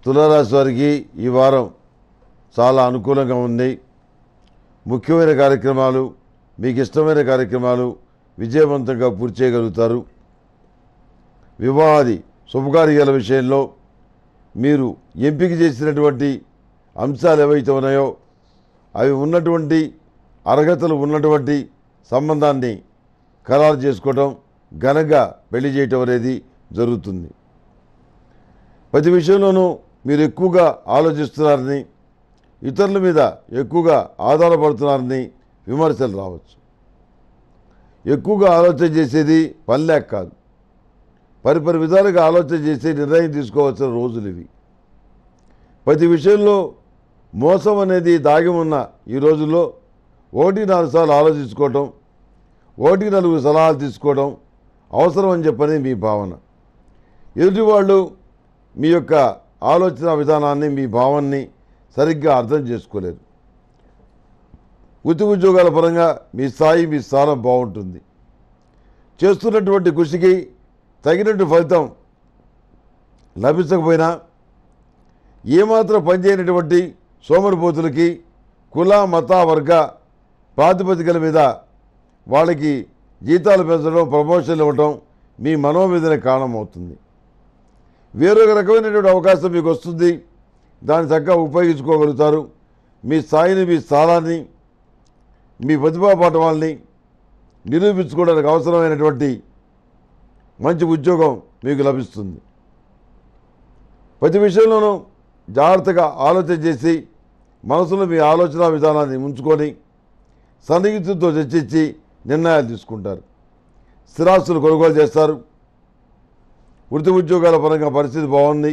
తులారాశి వారికి ఈ వారం చాలా అనుకూలంగా ఉంది ముఖ్యమైన కార్యక్రమాలు మీకు ఇష్టమైన కార్యక్రమాలు విజయవంతంగా పూర్తి చేయగలుగుతారు వివాహాది శుభకార్యాల విషయంలో మీరు ఎంపిక చేసినటువంటి అంశాలు ఏవైతే ఉన్నాయో అవి ఉన్నటువంటి అర్హతలు ఉన్నటువంటి సంబంధాన్ని ఖరారు చేసుకోవటం ఘనంగా పెళ్లి చేయటం అనేది జరుగుతుంది ప్రతి విషయంలోనూ మీరు ఎక్కువగా ఆలోచిస్తున్నారని ఇతరుల మీద ఎక్కువగా ఆధారపడుతున్నారని విమర్శలు రావచ్చు ఎక్కువగా ఆలోచన చేసేది పనిలేక కాదు పరిపరి విధాలుగా ఆలోచన చేసి నిర్ణయం తీసుకోవాల్సిన రోజులు ఇవి ప్రతి విషయంలో మోసం అనేది దాగి ఉన్న ఈ రోజుల్లో ఒకటి నాలుగు సార్లు ఆలోచించుకోవటం ఒకటి నలుగురు సలహాలు తీసుకోవడం అవసరం అని చెప్పని మీ భావన ఎదుటి వాళ్ళు మీ యొక్క ఆలోచన విధానాన్ని మీ భావాన్ని సరిగ్గా అర్థం చేసుకోలేరు వృత్తి ఉద్యోగాల పరంగా మీ స్థాయి మీ స్థానం బాగుంటుంది చేస్తున్నటువంటి కృషికి తగినట్టు ఫలితం లభించకపోయినా ఏమాత్రం పనిచేయనటువంటి సోమరిపోతులకి కుల మత వర్గ ప్రాతిపదికల మీద వాళ్ళకి జీతాలు పెంచడం ప్రమోషన్లు ఇవ్వటం మీ మనోవేదన కారణమవుతుంది వేరొక రకమైనటువంటి అవకాశం మీకు వస్తుంది దాన్ని చక్కగా ఉపయోగించుకోగలుగుతారు మీ స్థాయిని మీ స్థానాన్ని మీ ప్రతిభా పాఠవాల్ని నిరూపించుకోవడానికి అవసరమైనటువంటి మంచి ఉద్యోగం మీకు లభిస్తుంది ప్రతి విషయంలోనూ జాగ్రత్తగా ఆలోచన చేసి మనసులో మీ ఆలోచన విధానాన్ని ఉంచుకొని సన్నిహితులతో చర్చించి నిర్ణయాలు తీసుకుంటారు స్థిరాస్తులు కొనుగోలు చేస్తారు వృత్తి ఉద్యోగాల పరంగా పరిస్థితి బాగుంది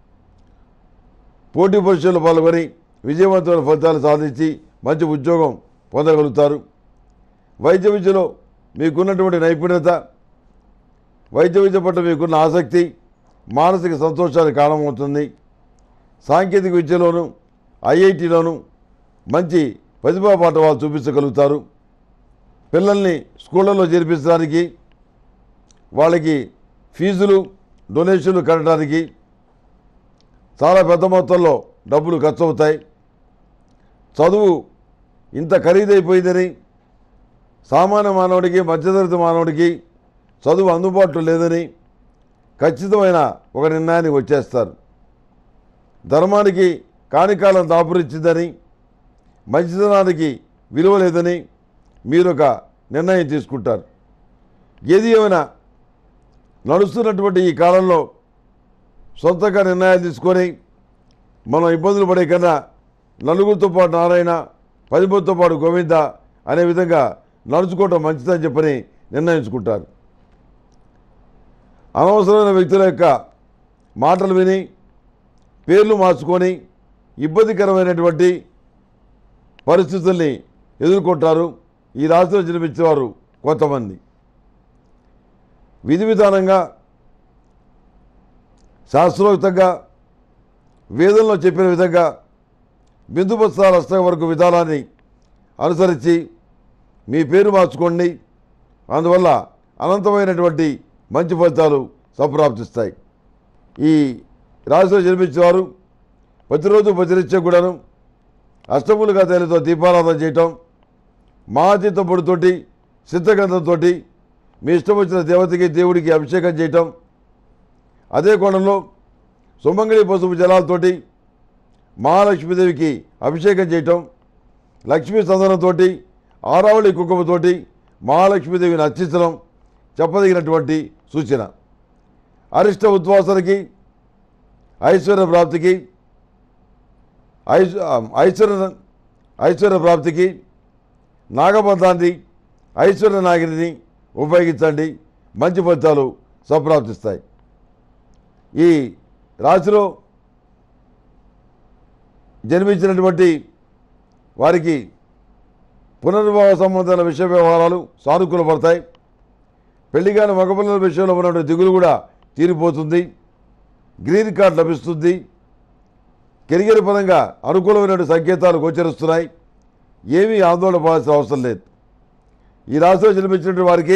పోటీ పరీక్షల్లో పాల్గొని విజయవంతమైన ఫలితాలు సాధించి మంచి ఉద్యోగం పొందగలుగుతారు వైద్య విద్యలో మీకున్నటువంటి నైపుణ్యత వైద్య విద్య పట్ల మీకున్న ఆసక్తి మానసిక సంతోషానికి కారణమవుతుంది సాంకేతిక విద్యలోను ఐఐటిలోను మంచి ప్రతిభా పాఠవాలు చూపించగలుగుతారు పిల్లల్ని స్కూళ్ళలో చేర్పించడానికి వాళ్ళకి ఫీజులు డొనేషన్లు కట్టడానికి చాలా పెద్ద మొత్తంలో డబ్బులు ఖర్చు అవుతాయి చదువు ఇంత ఖరీదైపోయిందని సామాన్య మానవుడికి మధ్యతరగతి మానవుడికి చదువు అందుబాటులో లేదని ఖచ్చితమైన ఒక నిర్ణయానికి వచ్చేస్తారు ధర్మానికి కానికాలం దాపురించిందని మంచితనానికి విలువ లేదని మీరు ఒక నిర్ణయం తీసుకుంటారు ఏది ఏమైనా నడుస్తున్నటువంటి ఈ కాలంలో సొంతంగా నిర్ణయాలు తీసుకొని మనం ఇబ్బందులు పడే కన్నా నలుగురితో పాటు నారాయణ పది మందితో పాటు గోవింద అనే విధంగా నడుచుకోవటం మంచిదని చెప్పని నిర్ణయించుకుంటారు అనవసరమైన వ్యక్తుల యొక్క మాటలు విని పేర్లు మార్చుకొని ఇబ్బందికరమైనటువంటి పరిస్థితుల్ని ఎదుర్కొంటారు ఈ రాశిలో జన్మించేవారు కొంతమంది విధి విధానంగా శాస్త్రోక్తంగా వేదంలో చెప్పిన విధంగా బిందుబత్సాల అష్టం వరకు విధానాన్ని అనుసరించి మీ పేరు మార్చుకోండి అందువల్ల అనంతమైనటువంటి మంచి ఫలితాలు సంప్రాప్తిస్తాయి ఈ రాశిలో జన్మించేవారు ప్రతిరోజు ప్రతినిత్యం కూడాను అష్టములుగా తేలితో దీపారాధన చేయటం మహాతీర్థ పొడితోటి సిద్ధగంధంతో మీ ఇష్టం వచ్చిన దేవతకి దేవుడికి అభిషేకం చేయటం అదే కోణంలో సుమంగళి పసుపు జలాలతోటి మహాలక్ష్మీదేవికి అభిషేకం చేయటం లక్ష్మీ సందనంతో ఆరావళి కుంకుమతోటి మహాలక్ష్మీదేవిని అర్చించడం చెప్పదగినటువంటి సూచన అరిష్ట ఉద్వాసనకి ఐశ్వర్య ప్రాప్తికి ఐశ్ ఐశ్వర్య ఐశ్వర్య ప్రాప్తికి నాగబంధాన్ని ఐశ్వర్య నాగిని ఉపయోగించండి మంచి ఫలితాలు సంప్రాప్తిస్తాయి ఈ రాశిలో జన్మించినటువంటి వారికి పునర్వివాహ సంబంధాల విషయ వ్యవహారాలు సానుకూల పడతాయి పెళ్లిగాని మగపిల్లల విషయంలో ఉన్నటువంటి దిగులు కూడా తీరిపోతుంది గ్రీన్ కార్డ్ లభిస్తుంది కెరియర్ పరంగా అనుకూలమైన సంకేతాలు గోచరిస్తున్నాయి ఏమీ ఆందోళన పడాల్సిన అవసరం లేదు ఈ రాశిలో జన్మించినటువంటి వారికి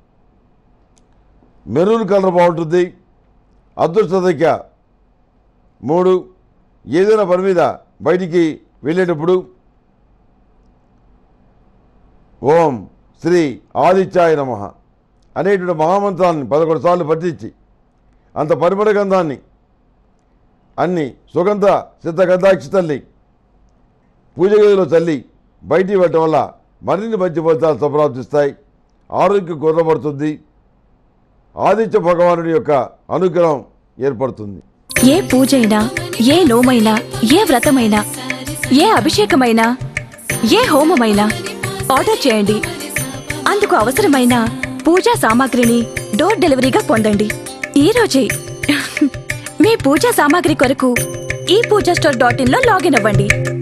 మెరూన్ కలర్ బాగుంటుంది అదృష్ట సంఖ్య మూడు ఏదైనా పని మీద బయటికి వెళ్ళేటప్పుడు ఓం శ్రీ ఆదిత్యాయ నమ అనేటువంటి మహామంత్రాన్ని పదకొండు సార్లు పఠించి అంత పరిమళ గంధాన్ని అన్ని సుగంధ సిద్ధ గంధాక్షితల్ని పూజ గదిలో చల్లి బయటికి పెట్టడం వల్ల మరిన్ని మంచి ఫలితాలు సంప్రాప్తిస్తాయి ఆరోగ్యం కుర్రబడుతుంది ఆదిత్య భగవానుడి యొక్క అనుగ్రహం ఏర్పడుతుంది ఏ పూజైనా ఏ నోమైనా ఏ వ్రతమైనా ఏ అభిషేకమైనా ఏ హోమమైనా ఆర్డర్ చేయండి అందుకు అవసరమైన పూజా సామాగ్రిని డోర్ డెలివరీగా పొందండి ఈ రోజే మీ పూజా సామాగ్రి కొరకు ఈ పూజా స్టోర్ డాట్ ఇన్ లో లాగిన్ అవ్వండి